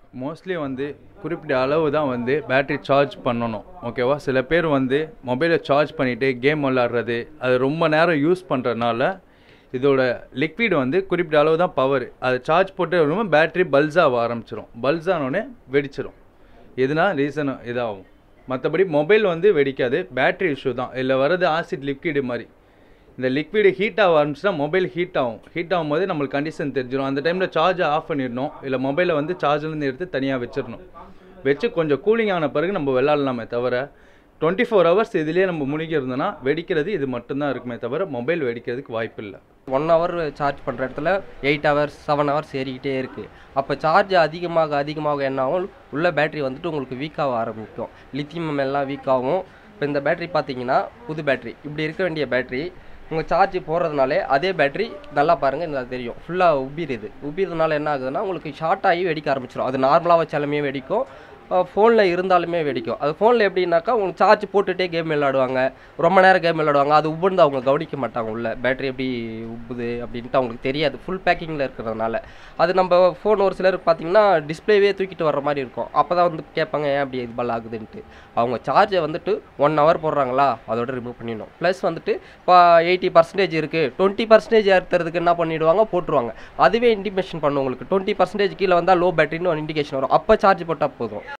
mostly வந்து குறிப்பிட்ட அளவு தான் வந்து பேட்டரி சார்ஜ் பண்ணணும் ஓகேவா சில பேர் வந்து மொபைலை சார்ஜ் பண்ணிவிட்டு கேம் விளாட்றது அது ரொம்ப நேரம் யூஸ் பண்ணுறதுனால இதோட லிக்விட் வந்து குறிப்பிட்ட அளவு தான் பவர் அதை சார்ஜ் போட்டு வரும்போது பேட்டரி பல்ஸ் ஆக ஆரம்பிச்சிடும் பல்ஸ் ஆனோடனே வெடிச்சிடும் எதுனா ரீசன் இதாகும் மற்றபடி மொபைல் வந்து வெடிக்காது பேட்டரி இஷ்யூ தான் இதில் வர்றது ஆசிட் லிக்விடு மாதிரி இந்த லிக்விடு ஹீட் ஆக ஆரம்பிச்சுன்னா மொபைல் ஹீட் ஆகும் ஹீட் ஆகும்போது நம்மளுக்கு கண்டிஷன் தெரிஞ்சிடும் அந்த டைமில் சார்ஜை ஆஃப் பண்ணிடணும் இல்லை மொபைலை வந்து சார்ஜ்லேருந்து எடுத்து தனியாக வச்சிடணும் வச்சு கொஞ்சம் கூலிங் ஆன பிறகு நம்ம விளாட்லாமே தவிர டுவெண்ட்டி ஃபோர் ஹவர்ஸ் இதுலேயே நம்ம முழுகி இருந்தோன்னா வெடிக்கிறது இது மட்டும்தான் இருக்குமே தவிர மொபைல் வெடிக்கிறதுக்கு வாய்ப்பு இல்லை ஒன் ஹவர் சார்ஜ் பண்ணுற இடத்துல எயிட் ஹவர்ஸ் செவன் ஹவர்ஸ் ஏறிக்கிட்டே இருக்குது அப்போ சார்ஜ் அதிகமாக அதிகமாக என்ன ஆகும் உள்ள பேட்டரி வந்துட்டு உங்களுக்கு வீக்காக ஆரம்பிக்கும் லித்தியம் எல்லாம் வீக் ஆகும் இப்போ இந்த பேட்டரி பார்த்தீங்கன்னா புது பேட்டரி இப்படி இருக்க வேண்டிய பேட்டரி உங்கள் சார்ஜ் போடுறதுனாலே அதே பேட்டரி நல்லா பாருங்கள் இந்த தெரியும் ஃபுல்லாக உபிடுது உபிறதுனால என்ன ஆகுதுன்னா உங்களுக்கு ஷார்ட் ஆகி வெடிக்க ஆரம்பிச்சிடும் அது நார்மலாக வச்சாலுமே வெடிக்கும் ஃபோனில் இருந்தாலுமே வெடிக்கும் அது ஃபோனில் எப்படின்னாக்கா உங்களுக்கு சார்ஜ் போட்டுகிட்டே கேம் விளையாடுவாங்க ரொம்ப நேரம் கேம் விளையாடுவாங்க அது உப்புன்னு அவங்க கவனிக்க மாட்டாங்க உள்ள பேட்டரி எப்படி உப்புது அப்படின்ட்டு அவங்களுக்கு தெரியாது ஃபுல் பேக்கிங்கில் இருக்கிறதுனால அது நம்ம ஃபோன் ஒரு சிலர் பார்த்தீங்கன்னா டிஸ்பிளேவே தூக்கிட்டு வர்ற மாதிரி இருக்கும் அப்போ தான் வந்து கேட்பாங்க ஏன் அப்படி இது பல் ஆகுதுன்ட்டு அவங்க சார்ஜை வந்துட்டு ஒன் ஹவர் போடுறாங்களா அதோட ரிமூவ் பண்ணிடணும் ப்ளஸ் வந்துட்டு இப்போ எயிட்டி பர்சன்டேஜ் இருக்குது டுவெண்ட்டி பர்சன்டேஜ் ஏற்றுறதுக்கு என்ன பண்ணிடுவாங்க போட்டுருவாங்க அதுவே இன்டிமேஷன் பண்ணும் உங்களுக்கு டுவெண்ட்டி பர்சன்டேஜ் கீழே வந்தால் லோ பேட்டரின்னு ஒரு இண்டிகேஷன் வரும் அப்போ சார்ஜ் போட்டால் போதும்